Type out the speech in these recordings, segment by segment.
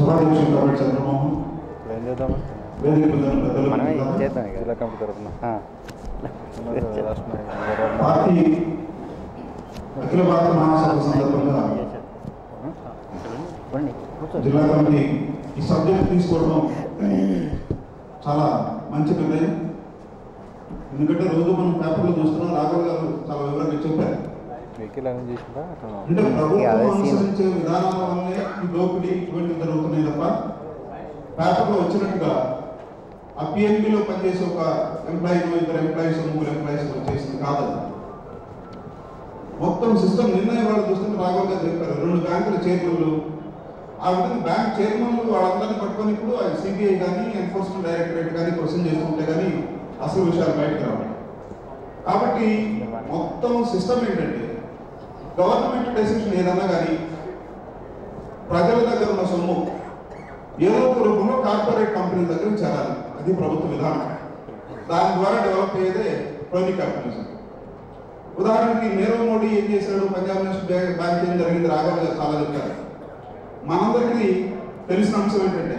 ఉపాధ్యక్షులు కాబట్టి చంద్రమోహన్ ఇప్పుడు ఏం చేద్దాం వేదిక మీద ఉన్న పెద్దలు మనమే మిత్రులారా, చేద్దాం ఇక జిల్లా కమిటీ తరఫున ఆ. రాష్ట్ర నాయకులు పార్టీ అఖిల భారత మహాసభ సందర్భంగా రండి కూర్చోండి జిల్లా కమిటీ ఈ సబ్జెక్ట్ తీసుకోవడం చాలా మంచి నిర్ణయం ఎందుకంటే రోజు మనం పేపర్లో చూస్తున్నాం రాఘవ్ గారు చాలా వివరంగా చెప్పారు వెహికల్ అరేంజ్ చేసిందా అంటే ప్రభుత్వం అదే సీన్. అనుసరించే విధానాల వల్లే ఈ దోపిడీ ఇటువంటి జరుగుతున్నాయి తప్ప పేపర్లో వచ్చినట్టుగా ఆ పిఎన్బిలో పనిచేసే ఒక ఎంప్లాయీలో ఇద్దరు ఎంప్లాయీస్ ముగ్గురు ఎంప్లాయీస్ వచ్చేసింది కాదు మొత్తం సిస్టమ్ నిర్ణయం వాళ్ళు చూస్తుంటే రాఘవ్ గారు చెప్పారు రెండు బ్యాంకుల చైర్మన్లు ఆ విధంగా బ్యాంక్ చైర్మన్లు వాళ్ళందరినీ పట్టుకొని ఇప్పుడు సిబిఐ కానీ ఎన్ఫోర్స్మెంట్ డైరెక్టరేట్ కానీ క్వశ్చన్ చేస్తుంటే కానీ అసలు విషయాలు బయటకు రావాలి కాబట్టి మొత్తం సిస్టమ్ ఏంటంటే గవర్నమెంట్ డెసిషన్ ఏదన్నా కానీ ప్రజల దగ్గర ఉన్న సొమ్ము ఏదో ఒక రూపంలో కార్పొరేట్ కంపెనీల దగ్గర చేరాలి అది ప్రభుత్వ విధానం దాని ద్వారా డెవలప్ అయ్యేదే క్రోనిక్ క్యాపిటలిజం ఉదాహరణకి నీరవ్ మోడీ ఏం చేశాడు పంజాబ్ నేషనల్ బ్యాంక్ బ్యాంక్ ఏం జరిగింది రాఘవ్ గారు చాలా చెప్పారు మనందరికీ తెలిసిన అంశం ఏంటంటే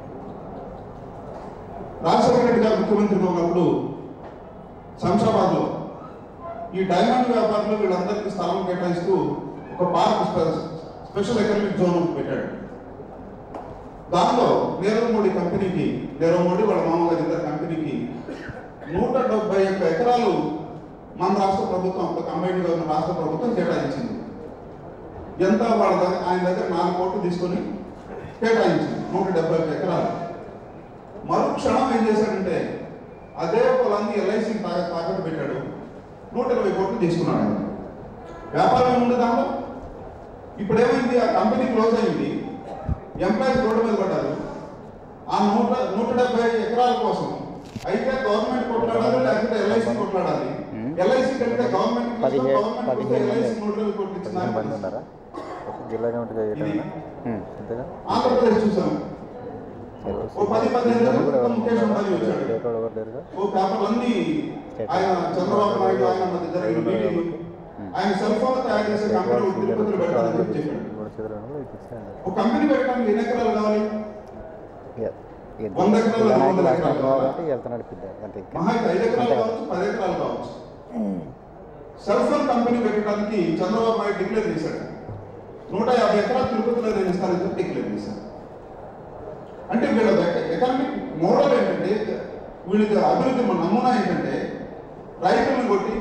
రాజశేఖర రెడ్డి గారు ముఖ్యమంత్రిగా ఉన్నప్పుడు శంషాబాద్లో ఈ డైమండ్ వ్యాపారులు వీళ్ళందరికీ స్థలం కేటాయిస్తూ ఒక పార్క్ స్పె- స్పెషల్ ఎకనామిక్ జోన్ ఒకటి పెట్టాడు దానిలో నీరవ్ మోడీ కంపెనీకి నీరవ్ మోడీ వాళ్ళ మామగారి ఇద్దరు కంపెనీకి నూట డెబ్బై ఒక్క ఎకరాలు మన రాష్ట్ర ప్రభుత్వం అప్పుడు కంబైన్డ్గా ఉన్న రాష్ట్ర ప్రభుత్వం కేటాయించింది ఎంత వాళ్ళ దగ్గర ఆయన దగ్గర నాలుగు కోట్లు తీసుకొని కేటాయించింది నూట డెబ్బై ఒక్క ఎకరాలు మరుక్షణం ఏం చేశాడంటే అదే పొలాన్ని ఎల్ఐసి తాక తాకట్టు పెట్టాడు నూట ఇరవై కోట్లు తీసుకున్నాడు ఆయన వ్యాపారం ఏముంది దాంట్లో ఇప్పుడు ఏమైంది ఆ కంపెనీ క్లోజ్ అయింది ఎంప్లాయీస్ రోడ్డు మీద పడ్డారు ఆ నూట నూట డెబ్బై ఎకరాల కోసం అయితే గవర్నమెంట్ కొట్లాడాలి లేకపోతే ఎల్ఐసి కొట్లాడాలి ఎల్ఐసి కంటే గవర్నమెంట్ పదిహేడు- పదిహేడు మంది. ఎల్ఐసి నూట ఇరవై కోట్లు పదిహేను మంది ఇచ్చింది ఉన్నారా ఒక జిల్లా కమిటీ చేయటమేనా ఉమ్. అంతేగా ఆంధ్రప్రదేశ్ చూసాం ఓ పది పదిహేను ఎవరు కూడా రోజులు ఎవరు ముఖేష్ అంబానీ వచ్చాడు ఎవరు ఎవరు లేరుగా ఓ పేపర్లన్నీ ఆయన చంద్రబాబు నాయుడు ఆయన మధ్య జరిగిన మీటింగ్ ఆయన సెల్ ఫోన్ తయారు చేసే కంపెనీ ఒకటి తిరుపతిలో పెట్టాలని చెప్పి చెప్పాడు కూడా చదవడంలో ఇది ఇచ్చేయండి. ఒక కంపెనీ పెట్టడానికి ఎన్ని ఎకరాలు కావాలి ఇక ఇక వంద ఎకరాలు, జిల్లా వంద నాయకులు ఎకరాలు. రాష్ట్రం కాబట్టి వెళ్తా నడిపిద్దాం అంతే ఇంకా. మహా అయితే ఐదు ఎకరాలు కావచ్చు పది ఎకరాలు కావచ్చు సెల్ ఫోన్ కంపెనీ పెట్టడానికి చంద్రబాబు నాయుడు డిక్లేర్ చేశాడు నూట యాభై ఎకరాలు తిరుపతిలో నేను ఇస్తానని చెప్పి డిక్లేర్ చేశాడు అంటే వీళ్ళ ఎకనామిక్ మోడల్ ఏంటంటే వీళ్ళకి అభివృద్ధి మన నమూనా ఏంటంటే రైతులను కొట్టి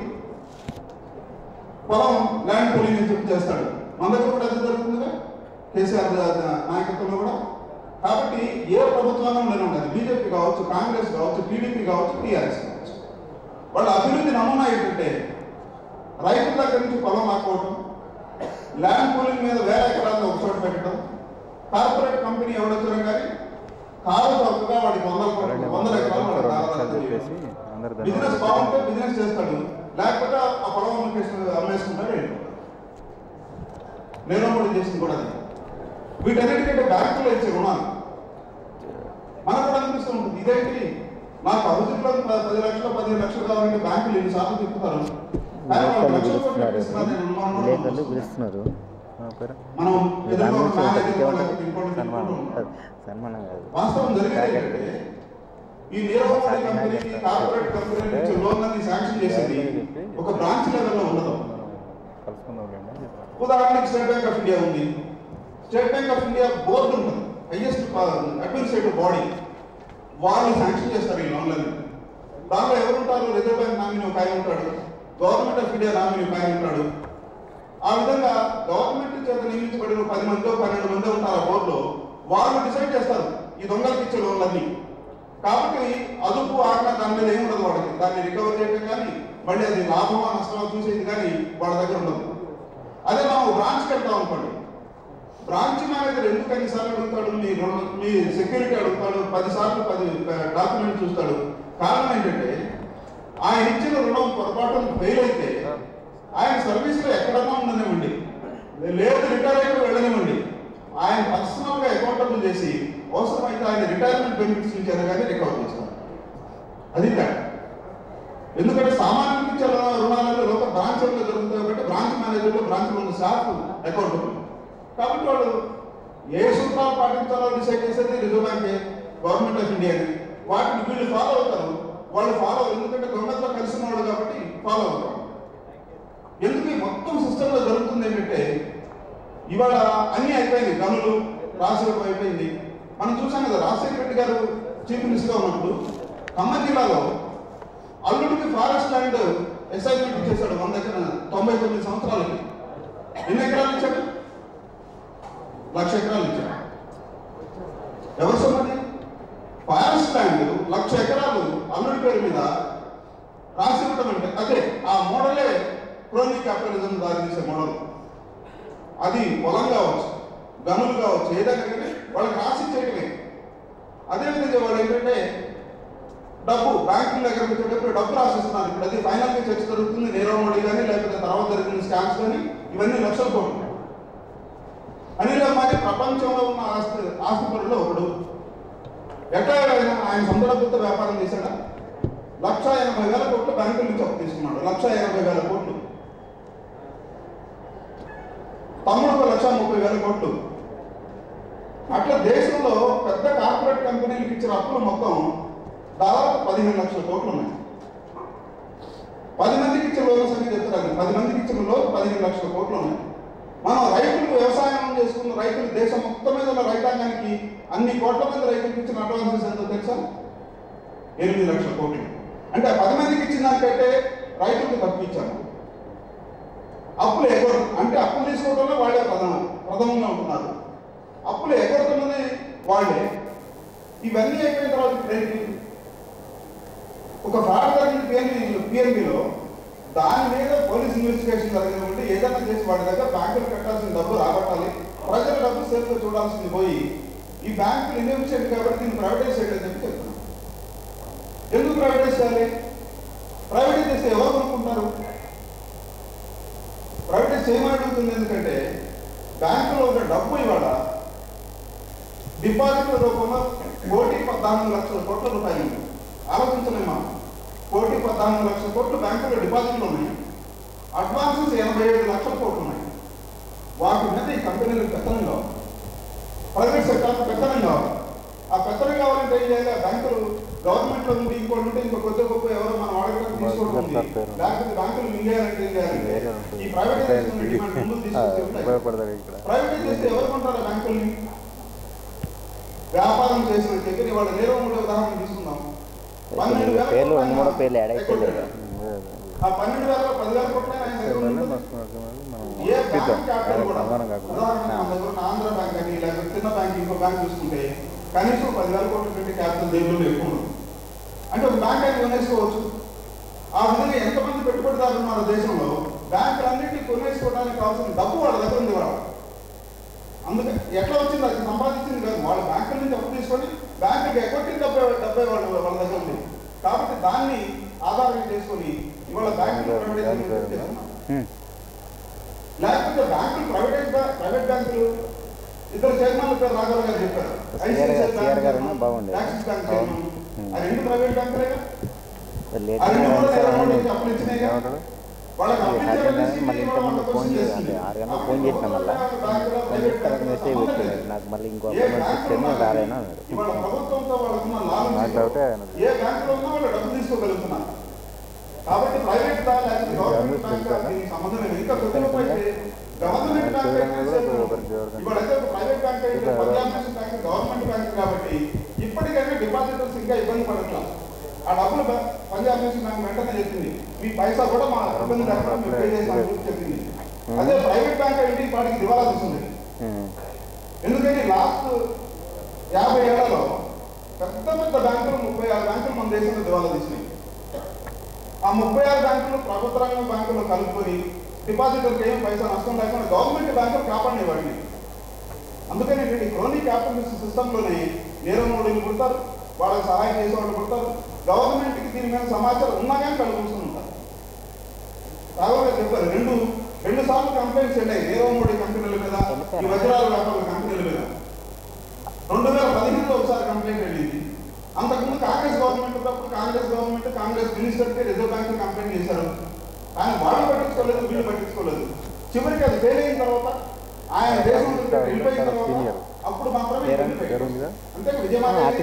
పొలం ల్యాండ్ పూలింగ్ అని చెప్పి చేస్తాడు మన దగ్గర కూడా అది జరుగుతుందిగా కేసీఆర్ ద- నాయకత్వంలో కూడా కాబట్టి ఏ ప్రభుత్వంలో నేను ఉండదు బీజేపీ కావచ్చు కాంగ్రెస్ కావచ్చు టీడీపీ కావచ్చు టీఆర్ఎస్ కావచ్చు వాళ్ళ అభివృద్ధి నమూనా ఏంటంటే రైతుల దగ్గర నుంచి పొలం లాక్కోవడం ల్యాండ్ పూలింగ్ మీద వేల ఎకరాల్లో ఒక చోట పెట్టడం కార్పొరేట్ కంపెనీ ఎవడొచ్చినా కానీ కారు చౌకగా వాడికి వందల కోట్ల వందల ఎకరాలు వాడికి రెండు దారాదత్తం నిమిషాలు చేయడం. చెప్పేసి అందరు బిజినెస్ బాగుంటే బిజినెస్ చేస్తాడు లేకపోతే ఆ పొలం అమ్మేసుకుంటాడు అమ్మేసుకుంటాడు వెళ్ళిపోతాడు నేను కూడా చేసింది కూడా అది వీటన్నిటికంటే బ్యాంకులో ఇచ్చే రుణాలు మనకు కూడా అనిపిస్తూ ఉంటుంది ఇదేంటి నాకు అభివృద్ధిలో ప- పది లక్షలు పదిహేను లక్షలు కావాలంటే బ్యాంకులు ఎన్నిసార్లు తిప్పుతారు కానీ వాళ్ళు లక్షల కోట్లు ఇస్తున్నారు, నేను అనుమానం కూడా విలేకరులు వస్తుంది. పిలుస్తున్నారు పేరు మనం దాని ఎదురుగా గురించి ఉన్న ఒక మేనేజర్ ఇంకేమంటారు? వాళ్ళకి ఇంకోటి సన్మానం. తిప్పుకుంటూ ఉంటాం. సన్మానం కాదు వాస్తవం జరిగేది ఏంటంటే ఈ నీరవ్ మోడీ కంపెనీకి కార్పొరేట్ కంపెనీ నుంచి లోన్లన్నీ శాంక్షన్ చేసేది ఒక బ్రాంచ్ లెవెల్లో ఉండదు కలుసుకుందాం లేండి అని చెప్పాను ఉదాహరణకి స్టేట్ బ్యాంక్ ఆఫ్ ఇండియా ఉంది State Bank of India board ఉంటుంది హైయెస్ట్ అడ్మినిస్ట్రేటివ్ బాడీ వాళ్ళు శాంక్షన్ చేస్తారు ఈ లోన్లని దాంట్లో ఎవరు ఉంటారు రిజర్వ్ బ్యాంక్ నామినీ ఒక ఆయన ఉంటాడు గవర్నమెంట్ ఆఫ్ ఇండియా నామినీ ఒక ఆయన ఉంటాడు ఆ విధంగా గవర్నమెంట్ చేత నియమించబడిన పది మందో పన్నెండు మంది ఉంటారు ఆ బోర్డులో వాళ్ళు డిసైడ్ చేస్తారు ఈ దొంగలకి ఇచ్చే లోన్లన్నీ కాబట్టి అదుపు ఆజ్ఞ దాని మీద ఏమి ఉండదు వాళ్ళకి దాన్ని రికవర్ చేయడం కానీ మళ్ళీ అది లాభమా నష్టమా చూసేది కానీ వాళ్ళ దగ్గర ఉండదు అదే మనం బ్రాంచ్కి వెళ్తాం అనుకోండి బ్రాంచ్ మేనేజర్ ఎందుకు ఎన్నిసార్లు అడుగుతాడు మీ రెండు మీ సెక్యూరిటీ అడుగుతాడు పది సార్లు పది డాక్యుమెంట్ చూస్తాడు కారణం ఏంటంటే ఆయన ఇచ్చిన రుణం పొరపాటు ఫెయిల్ అయితే ఆయన సర్వీస్లో ఎక్కడన్నా ఉండనివ్వండి లేదు రిటైర్ అయితే వెళ్ళనివ్వండి ఆయన పర్సనల్గా అకౌంటబుల్ చేసి అవసరమైతే ఆయన రిటైర్మెంట్ బెనిఫిట్స్ నుంచి అయినా కానీ రికవర్ చేస్తారు అది తేడా ఎందుకంటే సామాన్యులకు ఇచ్చే రుణ- రుణాలలో లోక బ్రాంచ్లో జరుగుతాయి కాబట్టి బ్రాంచ్ మేనేజర్లు బ్రాంచ్లో ఉన్న స్టాఫ్ అకౌంటబుల్ కాబట్టి వాళ్ళు ఏ సూత్రాలు పాటించాలో డిసైడ్ చేసేది రిజర్వ్ బ్యాంకే గవర్నమెంట్ ఆఫ్ ఇండియా వాటిని వీళ్ళు ఫాలో అవుతారు వాళ్ళు ఫాలో ఎందుకంటే గవర్నమెంట్తో కలిసి ఉన్నవాళ్ళు కాబట్టి ఫాలో అవుతారు ఎందుకు ఈ మొత్తం సిస్టంలో జరుగుతుంది ఏంటంటే ఇవాళ అన్నీ అయిపోయింది గనులు రాజశేఖర్ అయిపోయింది మనం చూసాం కదా రాజశేఖర రెడ్డి గారు చీఫ్ మినిస్టర్గా ఉన్నప్పుడు ఖమ్మం జిల్లాలో అల్లుడికి ఫారెస్ట్ ల్యాండ్ అసైన్మెంట్ ఇచ్చేశాడు మన దగ్గర తొంభై తొమ్మిది సంవత్సరాలకి ఎన్ని ఎకరాలు ఇచ్చాడు లక్ష ఎకరాలు ఇచ్చాడు ఎవరు సొమ్మది ఫారెస్ట్ ల్యాండ్ లక్ష ఎకరాలు అల్లుడి పేరు మీద రాసి ఇవ్వడం అంటే అదే ఆ మోడలే క్రోనిక్ క్యాపిటలిజం దారి తీసే మోడల్ అది పొలం కావచ్చు గనులు కావచ్చు ఏదైనా కానీ వాళ్ళకి రాసి చేయటమే అదేవిధంగా వాళ్ళు ఏంటంటే డబ్బు బ్యాంకుల దగ్గర వచ్చేటప్పుడు డబ్బు రాసిస్తున్నారు ఇప్పుడు అది ఫైనల్ గా చర్చ జరుగుతుంది నీరవ్ మోడీ కానీ లేకపోతే తర్వాత జరిగిన స్కామ్స్ కానీ ఇవన్నీ లక్షల కోట్లు అనిల్ అంబానీ ప్రపంచంలో ఉన్న ఆస్తి ఆస్తిపరుల్లో ఒకడు ఎట్లా ఆయన ఆయన సొంత డబ్బుతో వ్యాపారం చేశాడా లక్ష ఎనభై వేల కోట్లు బ్యాంకుల నుంచి అప్పు తీసుకున్నాడు లక్ష ఎనభై వేల కోట్లు తమ్ముడు ఒక లక్ష ముప్పై వేల కోట్లు అట్లా దేశంలో పెద్ద కార్పొరేట్ కంపెనీలకు ఇచ్చిన అప్పులు మొత్తం దాదాపు పదిహేను లక్షల కోట్లు ఉన్నాయి పది మందికి ఇచ్చిన లోన్ సంగతి చెప్తారు పది మందికి ఇచ్చిన లోన్ పదిహేను లక్షల కోట్లు ఉన్నాయి మనం రైతులకు వ్యవసాయం చేసుకున్న రైతులు దేశం మొత్తం మీద ఉన్న రైతాంగానికి అన్ని కోట్ల మంది రైతులకు ఇచ్చిన అడ్వాన్సెస్ ఎంతో తెలుసా ఎనిమిది లక్షల కోట్లు అంటే ఆ పది మందికి ఇచ్చిన దానికంటే రైతులకు తక్కువ ఇచ్చాము అప్పులు ఎగరు అంటే అప్పులు తీసుకోవడంలో వాళ్ళే ప్రధాన ప్రథమంగా ఉంటున్నారు అప్పులు ఎగరుతున్నది వాళ్ళే ఇవన్నీ అయిపోయిన తర్వాత ఇప్పుడు ఏంటి ఒక ఫ్రాడ్ జరిగిన పిఎన్బి పిఎన్బిలో దాని మీద పోలీస్ ఇన్వెస్టిగేషన్ జరిగినప్పుడు ఏదైనా చేసి వాడి దగ్గర బ్యాంకులు కట్టాల్సిన డబ్బు రాబట్టాలి ప్రజల డబ్బు సేఫ్గా చూడాల్సింది పోయి ఈ బ్యాంకులు ఇన్వెస్టిగేట్ కాబట్టి దీన్ని ప్రైవేటైజ్ చేయడం చెప్పి చెప్తున్నాను ఎందుకు ప్రైవేటైజ్ చేయాలి ప్రైవేటైజ్ చేస్తే ఎవరు కొనుక్కుంటారు ప్రైవేటైజ్ చేయమని అడుగుతుంది ఎందుకంటే బ్యాంకులో ఉన్న డబ్బు ఇవాళ డిపాజిట్ల రూపంలో కోటి పద్నాలుగు లక్షల కోట్ల రూపాయలు ఉన్నాయి. ఆలోచించలేం మనం కోటి పద్నాలుగు లక్షల కోట్లు బ్యాంకులో డిపాజిట్లు ఉన్నాయి అడ్వాన్సెస్ ఎనభై ఏడు లక్షల కోట్లు ఉన్నాయి వాటి మీద ఈ కంపెనీలకు పెత్తనం కావాలి ప్రైవేట్ సెక్టర్ పెత్తనం కావాలి ఆ పెత్తనం కావాలంటే ఏం చేయాలి ఆ బ్యాంకులు గవర్నమెంట్ లో ఉండి ఇంకోటి ఉంటే ఇంకో కొద్ది గొప్ప ఎవరో మనం అడగడం తీసుకోవడం ఉంది లేకపోతే బ్యాంకులు మింగేయాలంటే ఏం చేయాలి వేరే ఉంటుంది ఈ ప్రైవేటైజేషన్ డిమాండ్ ముందుకు తీసుకొచ్చి ఉంటాయి. ఉపయోగపడతారు ఇక్కడ ప్రైవేట్ చేస్తే ఎవరు కొంటారు బ్యాంకుల్ని వ్యాపారం చేసిన చెప్పి వాళ్ళ నీరవ ఉండే ఉదాహరణ తీసుకుందాం పన్నెండు వేల పేర్లు కోట్ల రెండు మూడు పేర్లు యాడ్ అయితే ఎక్కడ లేదా? ఆ పన్నెండు వేల పదివేల కోట్ల ఆయన దగ్గర మళ్ళీ ఉంటుంది. మనం ఏ ఇప్పిద్దాం బ్యాంక్ క్యాపిటల్ కూడా సమానం కాకుండా ఉదాహరణకి మన దగ్గర ఉన్న ఆంధ్ర బ్యాంక్ అని లేకపోతే చిన్న బ్యాంక్ ఇంకో బ్యాంక్ చూసుకుంటే కనీసం పదివేల కోట్ల కంటే క్యాపిటల్ దేవుళ్ళు ఎక్కువ ఉండదు అంటే ఒక బ్యాంక్ అయినా కొనేసుకోవచ్చు ఆ విధంగా ఎంతమంది పెట్టుబడిదారులు ఉన్నారు దేశంలో బ్యాంకులన్నింటినీ కొనేసుకోవడానికి కావాల్సిన డబ్బు వాళ్ళ దగ్గర ఉంది వాళ్ళ అందుకే ఎట్లా వచ్చింది అది సంపాదించింది కాదు వాళ్ళ బ్యాంకుల నుంచి అప్పు తీసుకొని బ్యాంకుకి ఎక్వట్టి డబ్బే డబ్బే వాళ్ళ వాళ్ళ దగ్గర ఉంది కాబట్టి దాన్ని ఆధారం చేసుకొని ఇవాళ బ్యాంకులు ప్రైవేటైజ్ చేస్తున్నారు హ్మ్. లేకపోతే బ్యాంకులు ప్రైవేట్ ప్రైవేట్ బ్యాంకులు ఇద్దరు చైర్మన్ల పేరు రాఘవ గారు చెప్పారు సిఆర్ గారు- సిఆర్ గారు ఉన్నా బాగుండేది. యాక్సిస్ బ్యాంక్ అవును. చైర్మన్ ఆ రెండు ప్రైవేట్ బ్యాంకులేగా లేట్ ఆ రెండు కూడా అయినా నెల సరే నుంచి అప్పులు ఇచ్చినాయిగా ఏమంటారు వాళ్ళకి అప్పు హ్యాపీ ఇచ్చేవాళ్ళని కానీ మళ్ళీ ఇవ్వడం ఇంతకుముందు అంత ఫోన్ క్వశ్చన్ చేసి అంటే చేస్తుంది. ఆరు గంటలకు అప్పుడు ఫోన్ చేసిన మళ్ళీ బ్యాంకులో ఫోన్ ప్రైవేట్ చేసి తర్వాత మెసేజ్ సంబంధం పెట్టాడు లేదు. నాకు మళ్ళీ ఇంకో ఏ అపాయింట్మెంట్ బ్యాంకులో ఇచ్చాను ఉన్నా రాలేను అన్నాడు ఇవాళ ప్రభుత్వంతో వాళ్ళకున్న లాభం నాకు డౌటే ఆయనది. ఏ బ్యాంకులో ఉన్నా వాళ్ళు డబ్బు తీసుకోగలుగుతున్నారు కాబట్టి ప్రైవేట్ దా లేకపోతే గవర్నమెంట్ బ్యాంక్ దా దీనికి సంబంధం లేదు ఇంకా కొద్దిగా అయితే గవర్నమెంట్ బ్యాంక్ అయితే ఇవాళైతే ఒక ప్రైవేట్ బ్యాంక్ అయితే Punjab National Bank government bank కాబట్టి ఇప్పటికైనా డిపాజిటర్స్ ఇంకా ఇబ్బంది పడట్లా ఆ డబ్బులు బ- పంజాబ్ నేషనల్ బ్యాంక్ వెంటనే చెప్పింది మీ పైసా కూడా మా ఇబ్బంది లేకుండా మేము పే చేస్తామని చెప్పి చెప్పింది అదే ప్రైవేట్ బ్యాంక్ అయితే వాటికి దివాలా తీస్తుంది హ్మ్. ఎందుకంటే లాస్ట్ యాభై ఏళ్లలో పెద్ద పెద్ద బ్యాంకులు ముప్పై ఆరు బ్యాంకులు మన దేశంలో దివాలా తీసినాయి ఆ ముప్పై ఆరు బ్యాంకులు ప్రభుత్వ రంగ బ్యాంకుల్లో కలుపుకొని డిపాజిటర్కి ఏం పైసా నష్టం లేకుండా గవర్నమెంట్ బ్యాంకులు కాపాడినాయి వాటిని అందుకని వీటి క్రోనిక్ క్యాపిటలిస్ట్ సిస్టంలోనే నీరవ మోడీలు పుడతారు వాళ్ళకి సహాయం చేసే వాళ్ళు పుడతారు గవర్నమెంట్కి దీని మీద సమాచారం ఉన్నా కానీ కలుగుతూ ఉంటారు రాఘవ చెప్పారు రెండు రెండు సార్లు కంప్లైంట్స్ వెళ్ళాయి నీరవ మోడీ కంపెనీల మీద ఈ వజ్రాల వ్యాపారుల కంపెనీల మీద రెండు వేల పదిహేనులో ఒకసారి కంప్లైంట్ వెళ్ళింది అంతకుముందు కాంగ్రెస్ గవర్నమెంట్ ఉన్నప్పుడు కాంగ్రెస్ గవర్నమెంట్ కాంగ్రెస్ మినిస్టర్కి రిజర్వ్ బ్యాంక్ కంప్లైంట్ చేశారు కానీ వాళ్ళు పట్టించుకోలేదు వీళ్ళు పట్టించుకోలేదు చివరికి అది ఫెయిల్ అయిన తర్వాత ఆయన దేశం నుంచి వెళ్ళిపోయిన తర్వాత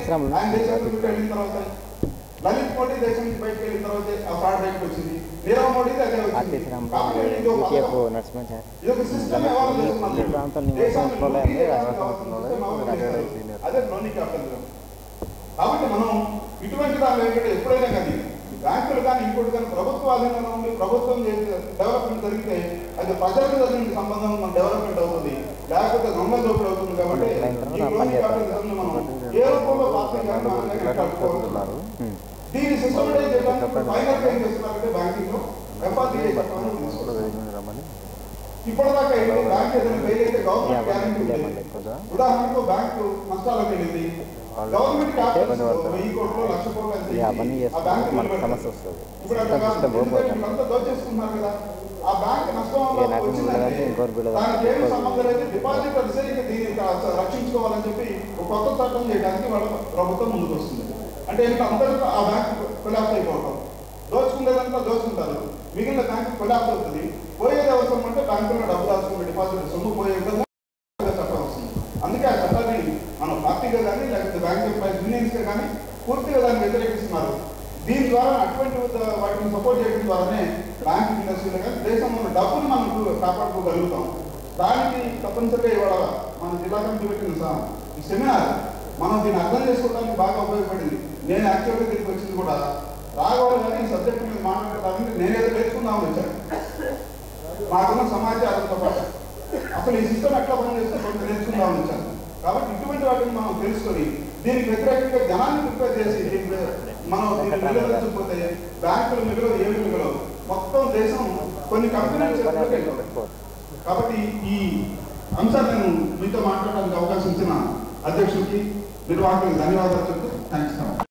పరిశ్రమలు ఆయన దేశం నుంచి వెళ్ళిన తర్వాత లలిత్ మోడీ దేశం నుంచి బయటకు వెళ్ళిన తర్వాత ఆ ఫ్రాడ్ బయటకు వచ్చింది నీరవ్ మోడీది అదే వచ్చింది ఆర్టీసీ రంగం కాబట్టి ఇది ఒక ఈటీఎఫ్ పథకం. నడుచుకొని సార్ ఇది ఒక సిస్టమ్ ఎవాల్వ్ చేస్తున్నాం ఈ ప్రాంతాల్లో ఈ దేశాన్ని సంవత్సరాలు లూటీ అయింది, చేయాల్సిన ఆ అవసరం సంవత్సరాలు అవసరం అయింది, లేదు. సీనియర్. అదే లోని క్యాపిటలిజం కాబట్టి మనం ఇటువంటి దానిలో ఏంటంటే ఎప్పుడైనా కానీ బ్యాంకులు కానీ ఇంకోటి కానీ ప్రభుత్వ ఆధీనంలో ఉండి ప్రభుత్వం చేసే డెవలప్మెంట్ జరిగితే అది ప్రజలకు జరిగిన సంబంధం మన డెవలప్మెంట్ అవుతుంది లేకపోతే దొంగ దోపిడీ అవుతుంది కాబట్టి ఈ లోని క్యాపిటలిజంని మనం ఏ రూపంలో పార్టీ కానీ మనం కానీ చదువుతున్నారు ఉమ్. దీన్ని సిస్టమేటైజ్ చేయడానికి ఫైనల్ ఏం చేస్తున్నారంటే బ్యాంకింగ్ లో ఎఫ్ఆర్టీఏ చట్టాన్ని కూడా తీసుకొస్తారు. వేదిక రమ్మని ఇప్పటిదాకా ఏంటి బ్యాంక్ ఏదైనా ఫెయిల్ అయితే గవర్నమెంట్ యా, గ్యారెంటీ ఇదే ఉంది మళ్ళీ కదా ఉదాహరణకు బ్యాంకు నష్టాలకు వెళ్ళింది గవర్నమెంట్ క్యాపిటల్స్ వెయ్యి కోట్లు లక్ష కోట్లు ఎంత ఇక అవన్నీ ఆ చేసుకుంటే బ్యాంక్ మనకు నిలబెడతారు. సమస్య వస్తుంది ఇప్పుడు అట్లా కాదు. సిస్టమ్ ఎందుకంటే పోతుంది వీళ్ళంతా దోచేసుకున్నారు కదా ఆ బ్యాంక్ నష్టం ఇక నాకు వచ్చిందంటే ముందుగానే ఇంకోటి బిల్లు దానికి ఏమి ఇంకోటి సంబంధం లేదు డిపాజిట్ వస్తే ఇక దీన్ని క- రక్షించుకోవాలని చెప్పి ఒక కొత్త చట్టం చేయడానికి వాళ్ళ ప్రభుత్వం ముందుకు వస్తుంది అంటే ఏంటంటే అందరికీ ఆ బ్యాంక్ కొలాప్స్ అయిపోవడం దోచుకునేదంతా దోచుకుంటారు మిగిలిన బ్యాంక్ కొలాప్స్ అవుతుంది పోయేది అవసరం అంటే బ్యాంకులో డబ్బు దాచుకునే డిపాజిట్ సొమ్ము పోయే విధంగా చట్టం వస్తుంది అందుకే ఆ చట్టాన్ని మన పార్టీగా కానీ లేకపోతే బ్యాంక్ ఎంప్లాయీస్ యూనియన్స్ కానీ పూర్తిగా దాన్ని వ్యతిరేకిస్తున్నారు దీని ద్వారా అటువంటి ఉద- వాటిని సపోర్ట్ చేయడం ద్వారానే బ్యాంక్ ఇండస్ట్రీలో కానీ దేశంలో ఉన్న డబ్బుని మనం కు- కాపాడుకోగలుగుతాం దానికి తప్పనిసరిగా ఇవాళ మన జిల్లా కమిటీ పెట్టిన స- ఈ సెమినార్ మనం దీన్ని అర్థం చేసుకోవడానికి బాగా ఉపయోగపడింది నేను యాక్చువల్గా దీనికి వచ్చింది కూడా రాఘవాళ్ళు కానీ ఈ సబ్జెక్ట్ మీద మాట్లాడడానికి నేనేదో నేర్చుకుందామని వచ్చాను మాకున్న సమాచారంతో పాటు అసలు ఈ సిస్టమ్ ఎట్లా పనిచేస్తే కొంత నేర్చుకుందామని వచ్చాను కాబట్టి ఇటువంటి వాటిని మనం తెలుసుకొని దీనికి వ్యతిరేకంగా జనాన్ని ప్రిపేర్ చేసి దీనికి మనం దీన్ని నిలబెట్టకపోతే బ్యాంకులు మిగలవు ఏమి మిగలవు మొత్తం దేశం కొన్ని కంపెనీలు చేతుల్లోకి వెళ్ళిపోతాయి. కాబట్టి ఈ అంశాన్ని నేను మీతో మాట్లాడడానికి అవకాశం ఇచ్చిన అధ్యక్షుడికి నిర్వాహకులకు ధన్యవాదాలు చెప్తూ థ్యాంక్స్